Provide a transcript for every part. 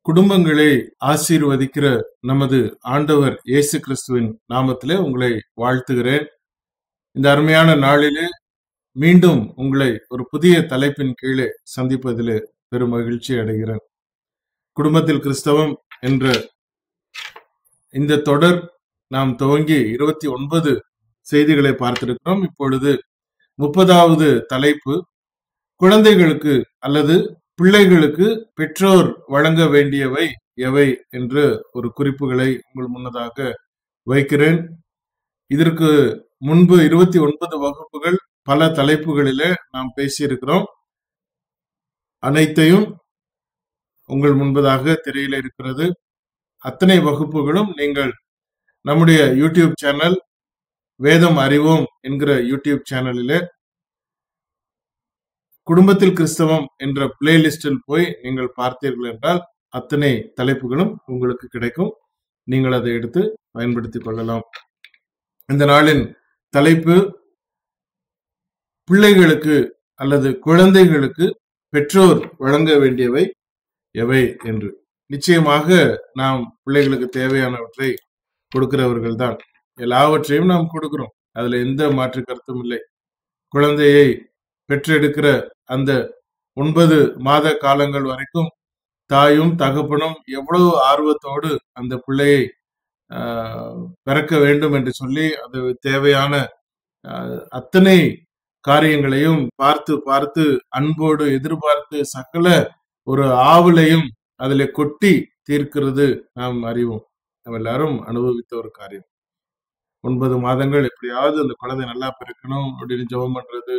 குடும்பங்களை ஆசீர்வதிக்கிற நமது ஆண்டவர் இயேசு கிறிஸ்துவின் நாமத்திலே உங்களை வாழ்த்துகிறேன் இந்த அருமையான நாளிலே மீண்டும் உங்களை ஒரு புதிய தலைப்பின் கீழே சந்திப்பதிலே பெரும் மகிழ்ச்சி அடைகிறேன் குடும்பத்தில் கிறிஸ்தவம் என்ற இந்த தொடர் நாம் துவங்கி இருபத்தி ஒன்பது செய்திகளை பார்த்திருக்கிறோம் இப்பொழுது முப்பதாவது தலைப்பு குழந்தைகளுக்கு அல்லது பிள்ளைகளுக்கு பெற்றோர் வழங்க வேண்டியவை எவை என்று ஒரு குறிப்புகளை உங்கள் முன்னதாக வைக்கிறேன் இதற்கு முன்பு இருபத்தி ஒன்பது வகுப்புகள் பல தலைப்புகளிலே நாம் பேசியிருக்கிறோம் அனைத்தையும் உங்கள் முன்பதாக திரையில இருக்கிறது அத்தனை வகுப்புகளும் நீங்கள் நம்முடைய யூடியூப் சேனல் வேதம் அறிவோம் என்கிற யூடியூப் சேனலிலே குடும்பத்தில் கிறிஸ்தவம் என்ற பிளேலிஸ்டில் போய் நீங்கள் பார்த்தீர்கள் என்றால் அத்தனை தலைப்புகளும் உங்களுக்கு கிடைக்கும் நீங்கள் அதை எடுத்து பயன்படுத்திக் கொள்ளலாம் இந்த நாளின் தலைப்பு பிள்ளைகளுக்கு அல்லது குழந்தைகளுக்கு பெற்றோர் வழங்க வேண்டியவை எவை என்று நிச்சயமாக நாம் பிள்ளைகளுக்கு தேவையானவற்றை கொடுக்கிறவர்கள் தான் எல்லாவற்றையும் நாம் கொடுக்கிறோம் அதுல எந்த மாற்று கருத்தும் இல்லை குழந்தையை பெற்றெடுக்கிற அந்த ஒன்பது மாத காலங்கள் வரைக்கும் தாயும் தகப்பனும் எவ்வளவு ஆர்வத்தோடு அந்த பிள்ளையை பிறக்க வேண்டும் என்று சொல்லி அது தேவையான அத்தனை காரியங்களையும் பார்த்து பார்த்து அன்போடு எதிர்பார்த்து சகல ஒரு ஆவலையும் அதில் கொட்டி தீர்க்கிறது நாம் அறிவோம் நம்ம எல்லாரும் அனுபவித்த ஒரு காரியம் ஒன்பது மாதங்கள் எப்படியாவது அந்த குழந்தை நல்லா பிறக்கணும் அப்படின்னு ஜெபம் பண்றது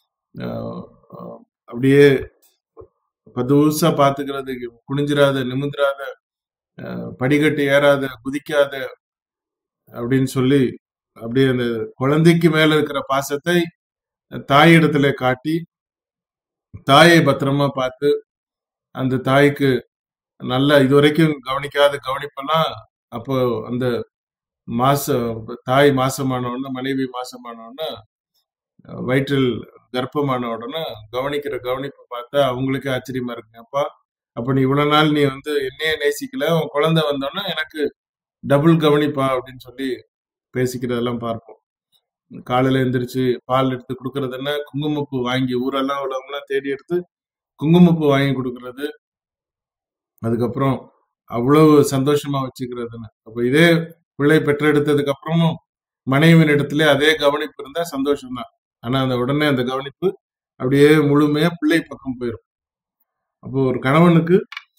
அப்படியே பதுசா பாத்துக்கிறது குனிஞ்சிராத நிமிந்திராத படிக்கட்டு ஏறாத குதிக்காத அப்படின்னு சொல்லி அப்படியே அந்த குழந்தைக்கு மேல இருக்கிற பாசத்தை தாயிடத்துல காட்டி தாயை பத்திரமா பார்த்து அந்த தாய்க்கு நல்ல இதுவரைக்கும் கவனிக்காத கவனிப்பெல்லாம் அப்போ அந்த மாச தாய் மாசமான உடனே மனைவி மாசமான உடனே வயிற்றில் கர்ப்பமான உடனே கவனிக்கிற கவனிப்பை பார்த்தா அவங்களுக்கே ஆச்சரியமா இருக்குங்க அப்பா அப்ப நீ இவ்வளவு நாள் நீ வந்து என்னையே நேசிக்கல உன் குழந்தை வந்தோன்னா எனக்கு டபுள் கவனிப்பா அப்படின்னு சொல்லி பேசிக்கிறதெல்லாம் பார்ப்போம் காலையில எந்திரிச்சு பால் எடுத்து கொடுக்கறது என்ன குங்குமப்பூ வாங்கி ஊரெல்லாம் உள்ளவங்கலாம் தேடி எடுத்து குங்குமப்பூ வாங்கி கொடுக்கறது அதுக்கப்புறம் அவ்வளவு சந்தோஷமா வச்சுக்கிறதுன்னு அப்ப இதே பிள்ளை பெற்றெடுத்ததுக்கு அப்புறமும் மனைவியின் இடத்துல அதே கவனிப்பு இருந்தா சந்தோஷம் தான் ஆனா அந்த உடனே அந்த கவனிப்பு அப்படியே முழுமையா பிள்ளை பக்கம் போயிடும் அப்போ ஒரு கணவனுக்கு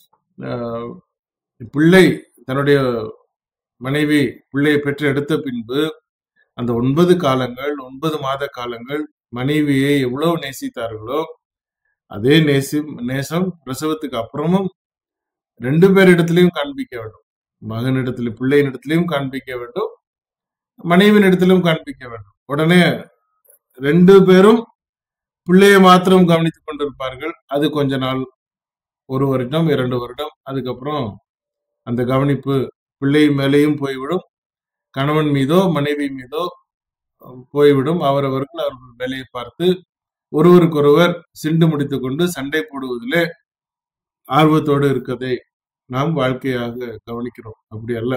பிள்ளை தன்னுடைய மனைவி பிள்ளையை பெற்று எடுத்த பின்பு அந்த ஒன்பது காலங்கள் ஒன்பது மாத காலங்கள் மனைவியை எவ்வளவு நேசித்தார்களோ அதே நேசி நேசம் பிரசவத்துக்கு அப்புறமும் ரெண்டு பேரிடத்திலையும் காண்பிக்க வேண்டும் மகனிடத்திலும் பிள்ளையினிடத்திலையும் காண்பிக்க வேண்டும் மனைவியின் இடத்திலும் காண்பிக்க வேண்டும் உடனே ரெண்டு பேரும் பிள்ளையை மாத்திரம் கவனித்துக் கொண்டிருப்பார்கள் அது கொஞ்ச நாள் ஒரு வருடம் இரண்டு வருடம் அதுக்கப்புறம் அந்த கவனிப்பு பிள்ளை மேலேயும் போய்விடும் கணவன் மீதோ மனைவி மீதோ போய்விடும் அவரவர்கள் அவர்கள் வேலையை பார்த்து ஒருவருக்கொருவர் சிண்டு முடித்துக் கொண்டு சண்டை போடுவதிலே ஆர்வத்தோடு இருக்கதை நாம் வாழ்க்கையாக கவனிக்கிறோம் அப்படி அல்ல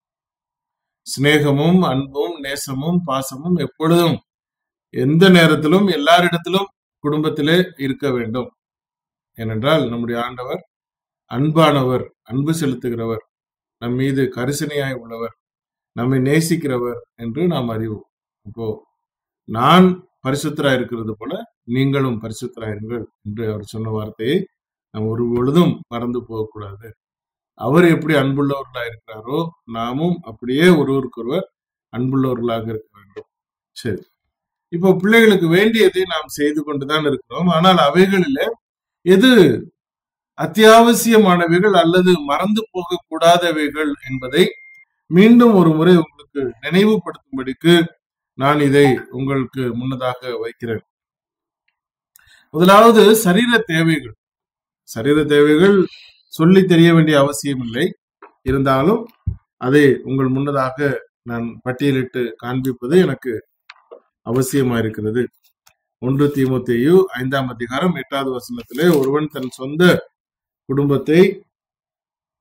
சிநேகமும் அன்பும் நேசமும் பாசமும் எப்பொழுதும் எந்த நேரத்திலும் எல்லாரிடத்திலும் குடும்பத்திலே இருக்க வேண்டும் ஏனென்றால் நம்முடைய ஆண்டவர் அன்பானவர் அன்பு செலுத்துகிறவர் நம் மீது கரிசனையாய் உள்ளவர் நம்மை நேசிக்கிறவர் என்று நாம் அறிவோம் இப்போ நான் பரிசுத்தரா இருக்கிறது போல நீங்களும் பரிசுத்தராயிருங்கள் என்று அவர் சொன்ன வார்த்தையை நாம் ஒரு பொழுதும் மறந்து போகக்கூடாது அவர் எப்படி அன்புள்ளவர்களா இருக்கிறாரோ நாமும் அப்படியே ஒருவருக்கொருவர் அன்புள்ளவர்களாக இருக்க வேண்டும் சரி இப்போ பிள்ளைகளுக்கு வேண்டியதை நாம் செய்து கொண்டுதான் இருக்கிறோம் ஆனால் அவைகளில எது அத்தியாவசியமானவைகள் அல்லது மறந்து போகக்கூடாதவைகள் என்பதை மீண்டும் ஒரு முறை உங்களுக்கு நினைவுபடுத்தும்படிக்கு நான் இதை உங்களுக்கு முன்னதாக வைக்கிறேன் முதலாவது சரீர தேவைகள் சரீர தேவைகள் சொல்லி தெரிய வேண்டிய அவசியம் இல்லை இருந்தாலும் அதை உங்கள் முன்னதாக நான் பட்டியலிட்டு காண்பிப்பது எனக்கு அவசியமா இருக்கிறது ஒன்று தீமோத்தேயு ஐந்தாம் அதிகாரம் எட்டாவது வசனத்திலே ஒருவன் தன் சொந்த குடும்பத்தை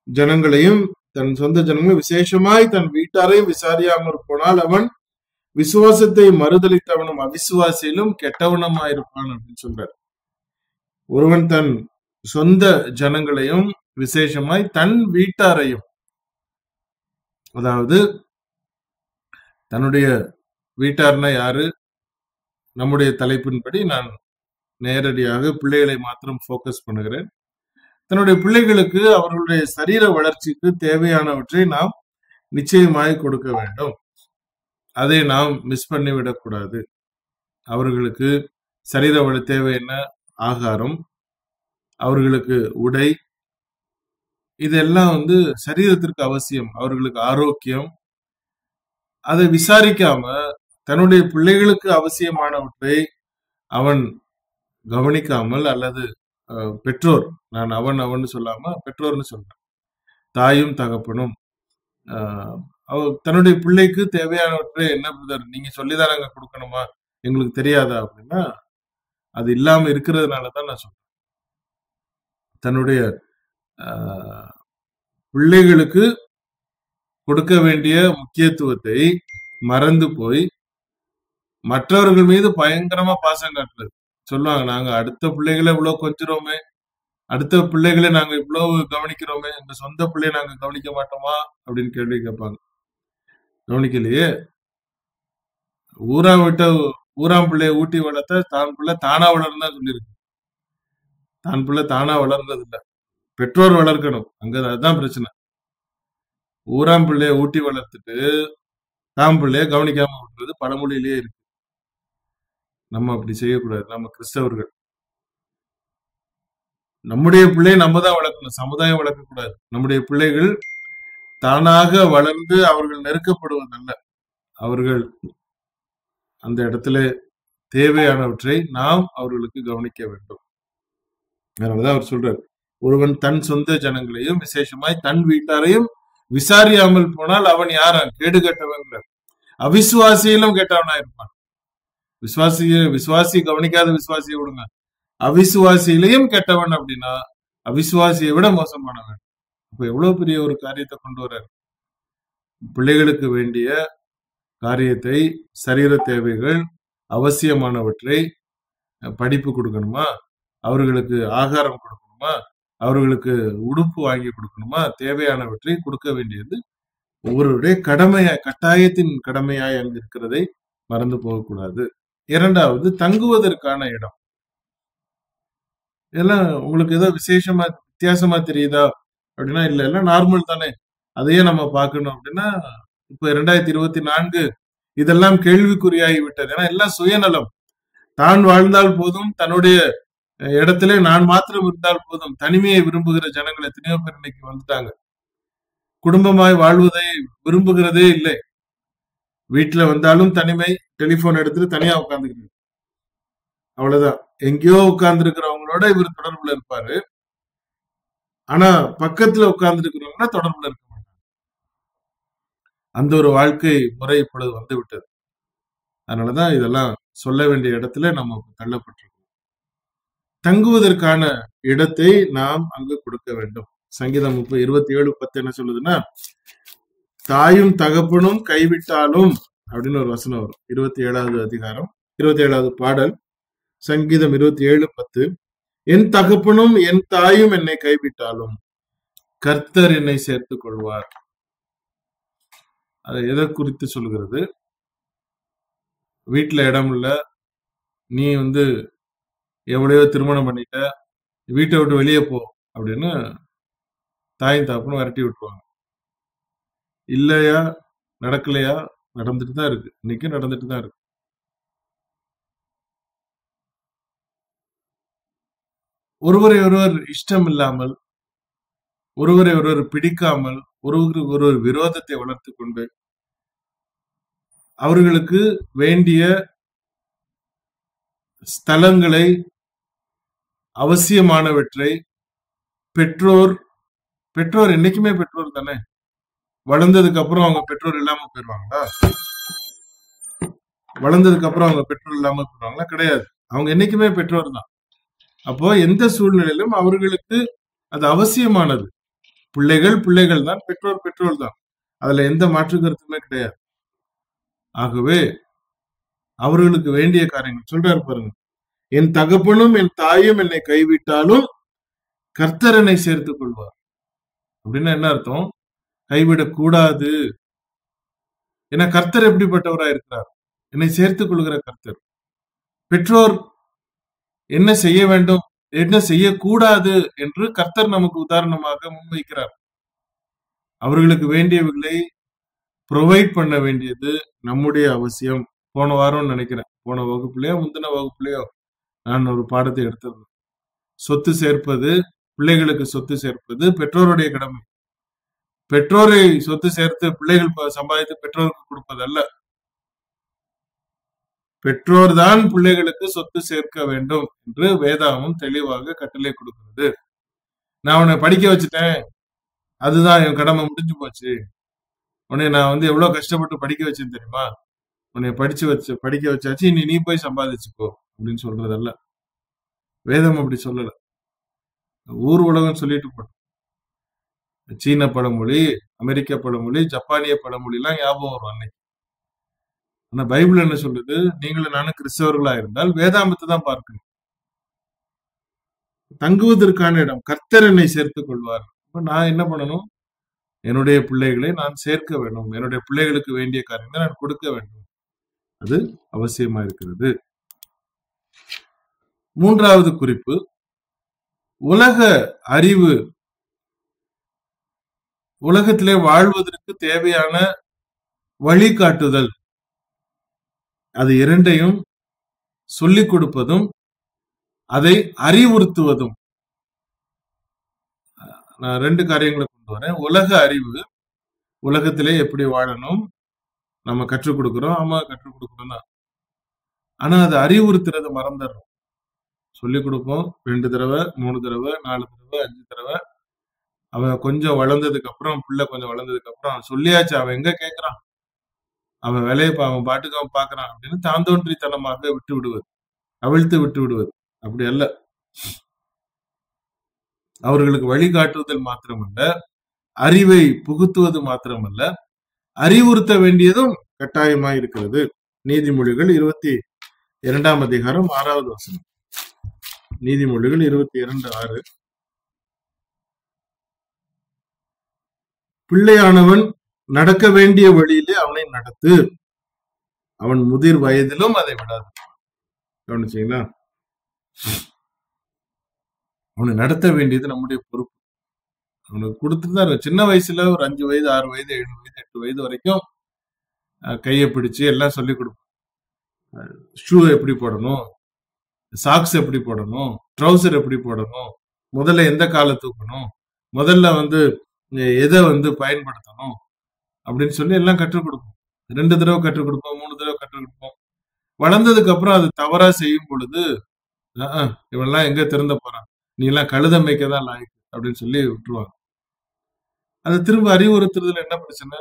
ஜனங்களையும் தன் சொந்த ஜனங்களையும் விசேஷமாய் தன் வீட்டாரையும் விசாரியாமல் போனால் அவன் விசுவாசத்தை மறுதளித்தவனும் அவிசுவாசியிலும் கெட்டவனமாயிருப்பான் அப்படின்னு சொல்றார் ஒருவன் தன் சொந்த ஜனங்களையும் விசேஷமாய் தன் வீட்டாரையும் அதாவது தன்னுடைய வீட்டார்னா யாரு நம்முடைய தலைப்பின்படி நான் நேரடியாக பிள்ளைகளை மாத்திரம் ஃபோக்கஸ் பண்ணுகிறேன் தன்னுடைய பிள்ளைகளுக்கு அவர்களுடைய சரீர வளர்ச்சிக்கு தேவையானவற்றை நாம் நிச்சயமாய் கொடுக்க வேண்டும் அதை நாம் மிஸ் பண்ணி விடக்கூடாது அவர்களுக்கு சரீர வள தேவை என்ன ஆகாரம் அவர்களுக்கு உடை இதெல்லாம் வந்து சரீரத்திற்கு அவசியம் அவர்களுக்கு ஆரோக்கியம் அதை விசாரிக்காம தன்னுடைய பிள்ளைகளுக்கு அவசியமானவற்றை அவன் கவனிக்காமல் அல்லது அஹ், பெற்றோர் நான் அவன் அவன் சொல்லாம பெற்றோர்னு சொல்றேன் தாயும் தகப்பனும் ஆஹ், அவ தன்னுடைய பிள்ளைக்கு தேவையானவற்றை என்ன பிரதர் நீங்க சொல்லிதான் நாங்க கொடுக்கணுமா எங்களுக்கு தெரியாதா அப்படின்னா அது இல்லாம இருக்கிறதுனால தான் நான் சொல்றேன் தன்னுடைய ஆஹ், பிள்ளைகளுக்கு கொடுக்க வேண்டிய முக்கியத்துவத்தை மறந்து போய் மற்றவர்கள் மீது பயங்கரமா பாசம் காட்டுறது சொல்லுவாங்க நாங்க அடுத்த பிள்ளைகளை இவ்வளவு கொஞ்சிரோமே அடுத்த பிள்ளைகளை நாங்க இவ்வளவு கவனிக்கிறோமே எங்க சொந்த பிள்ளைய நாங்க கவனிக்க மாட்டோமா அப்படின்னு கேள்வி கேட்பாங்க கவனிக்கலையே ஊரா விட்ட ஊராம் பிள்ளைய ஊட்டி வளர்த்த தான் பிள்ளை தானா வளர்ந்தா சொல்லியிருக்கு தான் பிள்ளை தானா வளர்ந்தது இல்ல பெற்றோர் வளர்க்கணும் அங்க அதுதான் பிரச்சனை ஊராம் பிள்ளைய ஊட்டி வளர்த்துட்டு தாம் பிள்ளைய கவனிக்காம விட்டுறது பழமொழியிலேயே இருக்கு நம்ம அப்படி செய்யக்கூடாது நம்ம கிறிஸ்தவர்கள் நம்முடைய பிள்ளையை நம்ம தான் வளர்க்கணும் சமுதாயம் வளர்க்கக்கூடாது நம்முடைய பிள்ளைகள் தானாக வளர்ந்து அவர்கள் நெருக்கப்படுவதல்ல அவர்கள் அந்த இடத்துல தேவையானவற்றை நாம் அவர்களுக்கு கவனிக்க வேண்டும் அதனாலதான் அவர் சொல்றார் ஒருவன் தன் சொந்த ஜனங்களையும் விசேஷமாய் தன் வீட்டாரையும் விசாரியாமல் போனால் அவன் யாரா கேடு கெட்டவங்கிறார் அவிசுவாசியிலும் கெட்டவனா இருப்பான் விசுவாசிய விசுவாசி கவனிக்காத விசுவாசியை விடுங்க அவிசுவாசியிலையும் கெட்டவன் அப்படின்னா அவிசுவாசியை விட மோசமானவன் இப்ப எவ்வளவு பெரிய ஒரு காரியத்தை கொண்டு வர்றாரு பிள்ளைகளுக்கு வேண்டிய காரியத்தை சரீர தேவைகள் அவசியமானவற்றை அஹ், படிப்பு கொடுக்கணுமா அவர்களுக்கு ஆகாரம் கொடுக்கணுமா அவர்களுக்கு உடுப்பு வாங்கி கொடுக்கணுமா தேவையானவற்றை கொடுக்க வேண்டியது ஒவ்வொருடைய கடமையா கட்டாயத்தின் கடமையாய் அங்கு இருக்கிறதை மறந்து போகக்கூடாது இரண்டாவது தங்குவதற்கான இடம் இதெல்லாம் உங்களுக்கு ஏதோ விசேஷமா வித்தியாசமா தெரியுதா அப்படின்னா இல்ல எல்லாம் நார்மல் தானே அதையே நம்ம பார்க்கணும் அப்படின்னா இப்ப இரண்டாயிரத்தி இருபத்தி நான்கு இதெல்லாம் கேள்விக்குறியாகி விட்டது ஏன்னா எல்லாம் சுயநலம் தான் வாழ்ந்தால் போதும் தன்னுடைய அஹ், இடத்திலே நான் மாத்திரம் இருந்தால் போதும் தனிமையை விரும்புகிற ஜனங்கள் எத்தனையோ பேர் இன்னைக்கு வந்துட்டாங்க குடும்பமாய் வாழ்வதை விரும்புகிறதே இல்லை வீட்டுல வந்தாலும் தனிமை டெலிபோன் எடுத்துட்டு தனியா உட்காந்துக்கிறது அவ்வளவுதான் எங்கேயோ உட்கார்ந்து இருக்கிறவங்களோட இவர் தொடர்புல இருப்பாரு ஆனா பக்கத்துல உட்கார்ந்து இருக்கிறவங்க தொடர்புல இருக்க மாட்டாங்க அந்த ஒரு வாழ்க்கை முறை இப்பொழுது வந்து விட்டது அதனாலதான் இதெல்லாம் சொல்ல வேண்டிய இடத்துல நம்ம தள்ளப்பட்டிருக்கோம் தங்குவதற்கான இடத்தை நாம் அங்கு கொடுக்க வேண்டும் சங்கீதம் முப்பது இருபத்தி ஏழு பத்து என்ன சொல்லுதுன்னா தாயும் தகப்பனும் கைவிட்டாலும் அப்படின்னு ஒரு வசனம் வரும் இருபத்தி ஏழாவது அதிகாரம் இருபத்தி ஏழாவது பாடல் சங்கீதம் இருபத்தி ஏழு பத்து என் தகப்பனும் என் தாயும் என்னை கைவிட்டாலும் கர்த்தர் என்னை சேர்த்துக் கொள்வார் அதை எதை குறித்து சொல்கிறது வீட்டுல இடம் இல்ல நீ வந்து எவ்வளையோ திருமணம் பண்ணிட்ட வீட்டை விட்டு வெளியே போ அப்படின்னு தாயும் தகப்பனும் விரட்டி விட்டுருவாங்க இல்லையா நடக்கலையா நடந்துட்டு தான் இருக்கு இன்னைக்கும் நடந்துட்டு தான் இருக்கு ஒருவரை ஒருவர் இஷ்டம் இல்லாமல் ஒருவரை ஒருவர் பிடிக்காமல் ஒருவருக்கு ஒருவர் விரோதத்தை வளர்த்து கொண்டு அவர்களுக்கு வேண்டிய ஸ்தலங்களை அவசியமானவற்றை பெற்றோர் பெற்றோர் என்னைக்குமே பெற்றோர் தானே வளர்ந்ததுக்கு அப்புறம் அவங்க பெற்றோர் இல்லாம போயிருவாங்களா வளர்ந்ததுக்கு அப்புறம் அவங்க பெற்றோர் இல்லாம போயிருவாங்களா கிடையாது அவங்க என்னைக்குமே பெற்றோர் தான் அப்போ எந்த சூழ்நிலையிலும் அவர்களுக்கு அது அவசியமானது பிள்ளைகள் பிள்ளைகள் தான் பெற்றோர் பெற்றோர் தான் அதுல எந்த மாற்று கருத்துமே கிடையாது ஆகவே அவர்களுக்கு வேண்டிய காரியங்கள் சொல்றாரு பாருங்க என் தகப்பனும் என் தாயும் என்னை கைவிட்டாலும் கர்த்தர் என்னை சேர்த்துக் கொள்வார் அப்படின்னா என்ன அர்த்தம் கைவிடக் கூடாது ஏன்னா கர்த்தர் எப்படிப்பட்டவரா இருக்கிறார் என்னை சேர்த்துக் கொள்கிற கர்த்தர் பெற்றோர் என்ன செய்ய வேண்டும் என்ன செய்யக்கூடாது என்று கர்த்தர் நமக்கு உதாரணமாக முன்வைக்கிறார் அவர்களுக்கு வேண்டியவைகளை ப்ரொவைட் பண்ண வேண்டியது நம்முடைய அவசியம் போன வாரம் நினைக்கிறேன் போன வகுப்புலயோ முந்தின வகுப்புலயோ நான் ஒரு பாடத்தை எடுத்திருந்தேன் சொத்து சேர்ப்பது பிள்ளைகளுக்கு சொத்து சேர்ப்பது பெற்றோருடைய கடமை பெற்றோரை சொத்து சேர்த்து பிள்ளைகள் ப- சம்பாதித்து பெற்றோருக்கு கொடுப்பதல்ல பெற்றோர் தான் பிள்ளைகளுக்கு சொத்து சேர்க்க வேண்டும் என்று வேதாகமம் தெளிவாக கட்டளை கொடுக்கிறது நான் உன்னை படிக்க வச்சுட்டேன் அதுதான் என் கடமை முடிஞ்சு போச்சு உன்னை நான் வந்து எவ்வளவு கஷ்டப்பட்டு படிக்க வச்சேன் தெரியுமா உன்னை படிச்சு வச்சு படிக்க வச்சாச்சு இனி நீ போய் சம்பாதிச்சுக்கோ அப்படின்னு சொல்றதல்ல வேதம் அப்படி சொல்லல ஊர் உலகம் சொல்லிட்டு போட்டோம் சீன பழமொழி அமெரிக்க பழமொழி ஜப்பானிய பழமொழி எல்லாம் ஞாபகம் வரும் அன்னைக்கு ஆனா பைபிள் என்ன சொல்லுது நீங்களும் நானும் கிறிஸ்தவர்களா இருந்தால் வேதாமத்தை தான் பார்க்கணும் தங்குவதற்கான இடம் கர்த்தர் என்னை சேர்த்துக் கொள்வார் அப்ப நான் என்ன பண்ணணும் என்னுடைய பிள்ளைகளை நான் சேர்க்க வேண்டும் என்னுடைய பிள்ளைகளுக்கு வேண்டிய காரியங்களை நான் கொடுக்க வேண்டும் அது அவசியமா இருக்கிறது மூன்றாவது குறிப்பு உலக அறிவு உலகத்திலே வாழ்வதற்கு தேவையான வழிகாட்டுதல் அது இரண்டையும் சொல்லிக் கொடுப்பதும் அதை அறிவுறுத்துவதும் நான் ரெண்டு காரியங்களை கொண்டு வரேன் உலக அறிவு உலகத்திலே எப்படி வாழணும் நம்ம கற்றுக் கொடுக்கிறோம் ஆமா கற்றுக் கொடுக்கிறோம் தான் ஆனா அதை அறிவுறுத்துறதை மறந்துடுறோம் சொல்லிக் கொடுப்போம் ரெண்டு தடவை மூணு தடவை நாலு தடவை அஞ்சு தடவை அவன் கொஞ்சம் வளர்ந்ததுக்கு அப்புறம் பிள்ளை கொஞ்சம் வளர்ந்ததுக்கு அப்புறம் அவன் சொல்லியாச்சு அவன் எங்க கேட்கறான் அவன் வேலையை பா- அவன் பாட்டுக்கு அவன் பாக்குறான் அப்படின்னு தாந்தோன்றித்தனமாக விட்டு விடுவது அவிழ்த்து விட்டு விடுவது அப்படி அல்ல அவர்களுக்கு வழிகாட்டுதல் மாத்திரமல்ல அறிவை புகுத்துவது மாத்திரமல்ல அறிவுறுத்த வேண்டியதும் கட்டாயமாய் இருக்கிறது நீதிமொழிகள் இருபத்தி இரண்டாம் அதிகாரம் ஆறாவது வசனம் நீதிமொழிகள் இருபத்தி இரண்டு ஆறு பிள்ளையானவன் நடக்க வேண்டிய வழியிலே அவனை நடத்து அவன் முதிர் வயதிலும் அதை விடாது கவனிச்சீங்களா அவனை நடத்த வேண்டியது நம்முடைய பொறுப்பு அவனுக்கு கொடுத்துட்டு தான் இருக்கு. சின்ன வயசுல ஒரு அஞ்சு வயது ஆறு வயது ஏழு வயது எட்டு வயது வரைக்கும் அஹ், கையை பிடிச்சு எல்லாம் சொல்லி கொடுப்போம் ஷூ எப்படி போடணும் சாக்ஸ் எப்படி போடணும் ட்ரௌசர் எப்படி போடணும் முதல்ல எந்த காலை தூக்கணும் முதல்ல வந்து அஹ், எதை வந்து பயன்படுத்தணும் அப்படின்னு சொல்லி எல்லாம் கற்றுக் கொடுப்போம் ரெண்டு தடவை கற்றுக் கொடுப்போம் மூணு தடவை கற்றுக் கொடுப்போம் வளர்ந்ததுக்கு அப்புறம் அது தவறா செய்யும் பொழுது "அஹ், இவன்லாம் எங்க திறந்த போறான் நீ எல்லாம் கழுத மேய்க்க தான் லாய்க்கு அப்படின்னு சொல்லி விட்டுருவாங்க அதை திரும்ப அறிவுறுத்துறதுல என்ன பிரச்சனை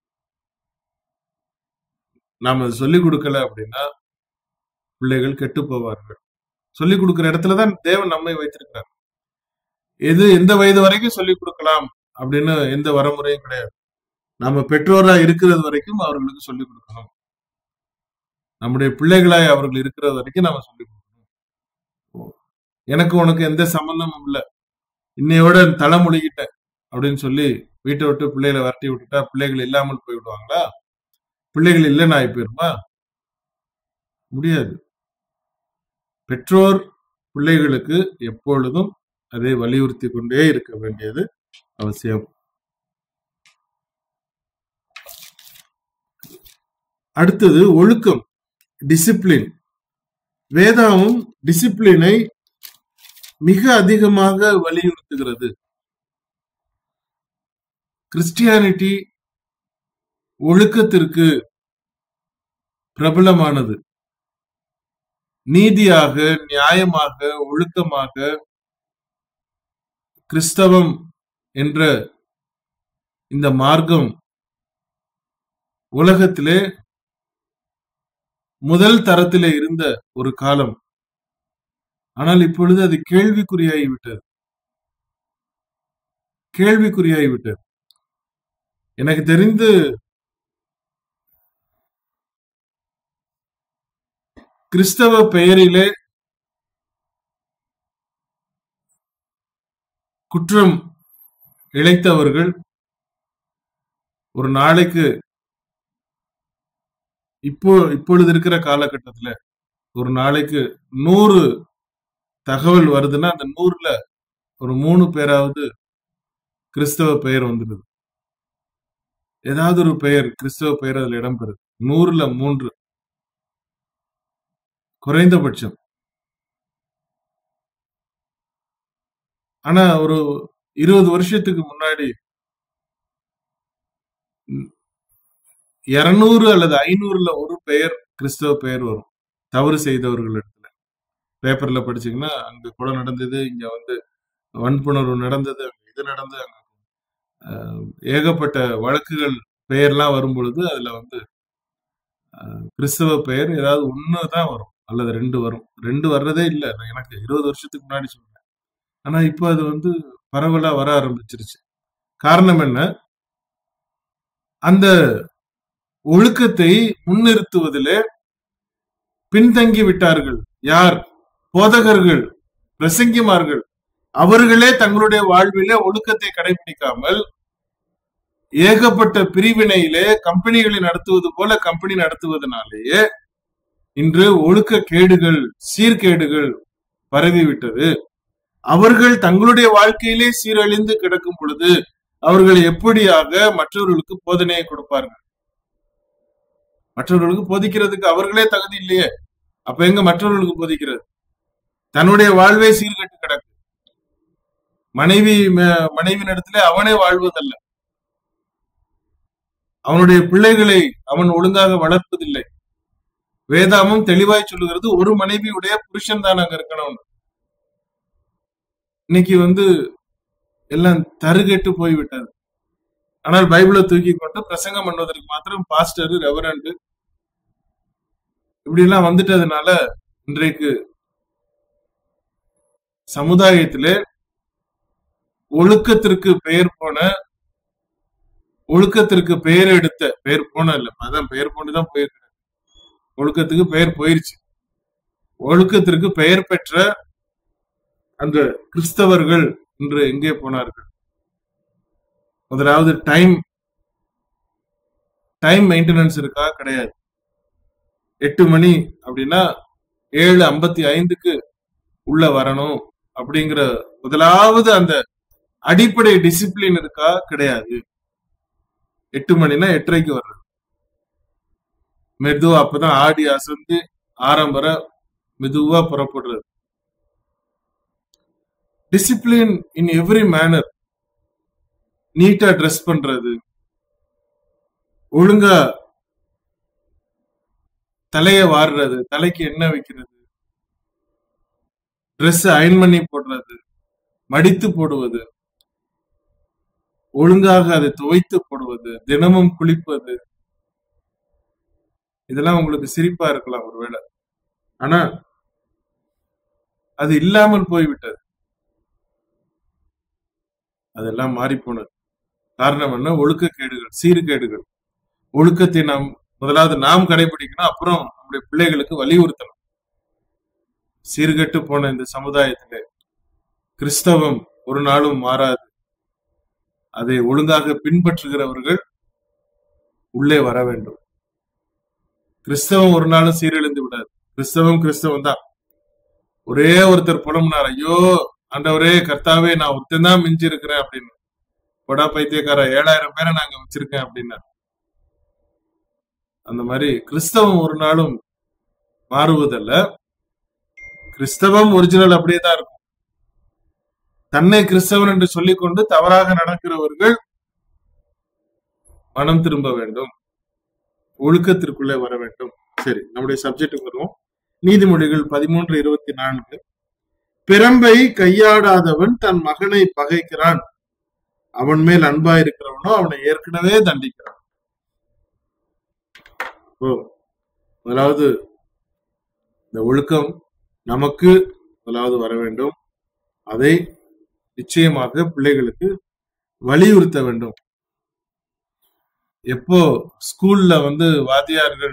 நாம அதை சொல்லிக் கொடுக்கல அப்படின்னா பிள்ளைகள் கெட்டு போவார்கள் சொல்லிக் கொடுக்கிற இடத்துலதான் தேவன் நம்மை வைத்திருக்கிறார் எது எந்த வயது வரைக்கும் சொல்லிக் கொடுக்கலாம் அப்படின்னு எந்த வரமுறையும் கிடையாது நம்ம பெற்றோரா இருக்கிறது வரைக்கும் அவர்களுக்கு சொல்லிக் கொடுக்கணும் நம்முடைய பிள்ளைகளாய் அவர்கள் இருக்கிறது வரைக்கும் நாம சொல்லிக் கொடுக்கணும் எனக்கு உனக்கு எந்த சம்பந்தமும் இல்லை இன்னையோட தலை முழுகிட்டேன் அப்படின்னு சொல்லி வீட்டை விட்டு பிள்ளைகளை விரட்டி விட்டுட்டா பிள்ளைகள் இல்லாமல் போய் விடுவாங்களா பிள்ளைகள் இல்லைன்னு ஆகி போயிருமா முடியாது பெற்றோர் பிள்ளைகளுக்கு எப்பொழுதும் அதை வலியுறுத்தி கொண்டே இருக்க வேண்டியது அவசியம் அடுத்தது ஒழுக்கம் டிசிப்ளின் வேதாவும் டிசிப்ளினை மிக அதிகமாக வலியுறுத்துகிறது கிறிஸ்டியானிட்டி ஒழுக்கத்திற்கு பிரபலமானது நீதியாக நியாயமாக ஒழுக்கமாக கிறிஸ்தவம் என்ற இந்த மார்க்கம் உலகத்திலே முதல் தரத்திலே இருந்த ஒரு காலம் ஆனால் இப்பொழுது அது கேள்விக்குறியாகிவிட்டது கேள்விக்குறியாகிவிட்டது எனக்கு தெரிந்து கிறிஸ்தவ பெயரிலே குற்றம் இழைத்தவர்கள் ஒரு நாளைக்கு இப்போ இப்பொழுது இருக்கிற காலகட்டத்துல ஒரு நாளைக்கு நூறு தகவல் வருதுன்னா அந்த நூறுல ஒரு மூணு பேராவது கிறிஸ்தவ பெயர் வந்துடுது ஏதாவது ஒரு பெயர் கிறிஸ்தவ பெயர் அதுல இடம்பெறுது நூறுல மூன்று குறைந்தபட்சம் ஆனா ஒரு இருபது வருஷத்துக்கு முன்னாடி இருநூறு அல்லது ஐநூறுல ஒரு பெயர் கிறிஸ்தவ பெயர் வரும் தவறு செய்தவர்கள் இடத்துல பேப்பர்ல படிச்சீங்கன்னா அங்க கொலை நடந்தது இங்க வந்து வன்புணர்வு நடந்தது அங்க இது நடந்தது அங்க அஹ், ஏகப்பட்ட வழக்குகள் பெயர்லாம் வரும் பொழுது அதுல வந்து அஹ், கிறிஸ்தவ பெயர் ஏதாவது ஒண்ணு தான் வரும் அல்லது ரெண்டு வரும் ரெண்டு வர்றதே இல்லை நான் எனக்கு இருபது வருஷத்துக்கு முன்னாடி சொன்னேன் ஆனா இப்போ அது வந்து பரவலா வர ஆரம்பிச்சிருச்சு காரணம் என்ன அந்த ஒழுக்கத்தை முன்னிறுத்துவதிலே பின்தங்கி விட்டார்கள் யார் போதகர்கள் பிரசங்கிமார்கள் அவர்களே தங்களுடைய வாழ்விலே ஒழுக்கத்தை கடைபிடிக்காமல் ஏகப்பட்ட பிரிவினையிலே கம்பெனிகளை நடத்துவது போல கம்பெனி நடத்துவதனாலேயே இன்று ஒழுக்க கேடுகள் சீர்கேடுகள் பரவிவிட்டது அவர்கள் தங்களுடைய வாழ்க்கையிலே சீரழிந்து கிடக்கும் பொழுது அவர்கள் எப்படியாக மற்றவர்களுக்கு போதனையை கொடுப்பார்கள் மற்றவர்களுக்கு போதிக்கிறதுக்கு அவர்களே தகுதி இல்லையே அப்ப எங்க மற்றவர்களுக்கு போதிக்கிறது தன்னுடைய வாழ்வே சீர்கெட்டு கிடக்கு மனைவி ம- மனைவியின் இடத்துல அவனே வாழ்வதல்ல அவனுடைய பிள்ளைகளை அவன் ஒழுங்காக வளர்ப்பதில்லை வேதாமம் தெளிவாய் சொல்லுகிறது ஒரு மனைவியுடைய புருஷன் தான் அங்க இருக்கணும் இன்னைக்கு வந்து எல்லாம் தருகெட்டு போய்விட்டது ஆனால் பைபிளை தூக்கி கொண்டு பிரசங்கம் பண்ணுவதற்கு மாத்திரம் பாஸ்டர் ரெவரண்ட் இப்படி எல்லாம் வந்துட்டதுனால இன்றைக்கு சமுதாயத்திலே ஒழுக்கத்திற்கு பெயர் போன ஒழுக்கத்திற்கு பெயர் எடுத்த பெயர் போன இல்ல அதான் பெயர் போட்டுதான் போயிருக்கு ஒழுக்கத்துக்கு பெயர் போயிருச்சு ஒழுக்கத்திற்கு பெயர் பெற்ற அந்த கிறிஸ்தவர்கள் இன்று எங்கே போனார்கள் முதலாவது டைம் டைம் மெயின்டெனன்ஸ் இருக்கா கிடையாது எட்டு மணி அப்படின்னா ஏழு ஐம்பத்தி ஐந்துக்கு உள்ள வரணும் அப்படிங்கிற முதலாவது அந்த அடிப்படை டிசிப்ளின் இருக்கா கிடையாது எட்டு மணினா எட்டரைக்கு வர்றது மெதுவா அப்பதான் ஆடி அசந்து ஆரம்பர மெதுவா புறப்படுறது டிசிப்ளின் இன் எவ்ரி மேனர் நீட்டா ட்ரெஸ் பண்றது ஒழுங்கா தலைய வாடுறது தலைக்கு எண்ணெய் வைக்கிறது Dress அயன் பண்ணி போடுறது மடித்து போடுவது ஒழுங்காக அதை துவைத்து போடுவது தினமும் குளிப்பது இதெல்லாம் உங்களுக்கு சிரிப்பா இருக்கலாம் ஒருவேளை ஆனா அது இல்லாமல் போய்விட்டது அதெல்லாம் மாறி போனது காரணம் என்ன ஒழுக்கக்கேடுகள் சீர்கேடுகள் ஒழுக்கத்தை நாம் முதலாவது நாம் கடைபிடிக்கணும் அப்புறம் நம்முடைய பிள்ளைகளுக்கு வலியுறுத்தணும் சீர்கெட்டு போன இந்த சமுதாயத்திலே கிறிஸ்தவம் ஒரு நாளும் மாறாது அதை ஒழுங்காக பின்பற்றுகிறவர்கள் உள்ளே வர வேண்டும் கிறிஸ்தவம் ஒரு நாளும் சீரழிந்து விடாது கிறிஸ்தவம் கிறிஸ்தவம் தான் ஒரே ஒருத்தர் புலம்புனார் ஐயோ ஆண்டவரே கர்த்தாவே நான் ஒருத்தன் தான் மிஞ்சி இருக்கிறேன் அப்படின்னு கொடா பைத்தியக்கார ஏழாயிரம் பேரை நாங்க வச்சிருக்கேன் அப்படின்னா அந்த மாதிரி கிறிஸ்தவம் ஒரு நாளும் மாறுவதல்ல கிறிஸ்தவம் ஒரிஜினல் அப்படியே தான் இருக்கும் தன்னை கிறிஸ்தவன் என்று சொல்லிக்கொண்டு தவறாக நடக்கிறவர்கள் மனம் திரும்ப வேண்டும் ஒழுக்கத்திற்குள்ளே வர வேண்டும் சரி நம்முடைய சப்ஜெக்டுக்கு வருவோம் நீதிமொழிகள் பதிமூன்று இருபத்தி நான்கு பிறம்பை கையாடாதவன் தன் மகனை பகைக்கிறான் அவன் மேல் அன்பா இருக்கிறவனோ அவனை ஏற்கனவே தண்டிக்கிறான் ஓ முதலாவது இந்த ஒழுக்கம் நமக்கு முதலாவது வர வேண்டும் அதை நிச்சயமாக பிள்ளைகளுக்கு வலியுறுத்த வேண்டும் எப்போ ஸ்கூல்ல வந்து வாத்தியார்கள்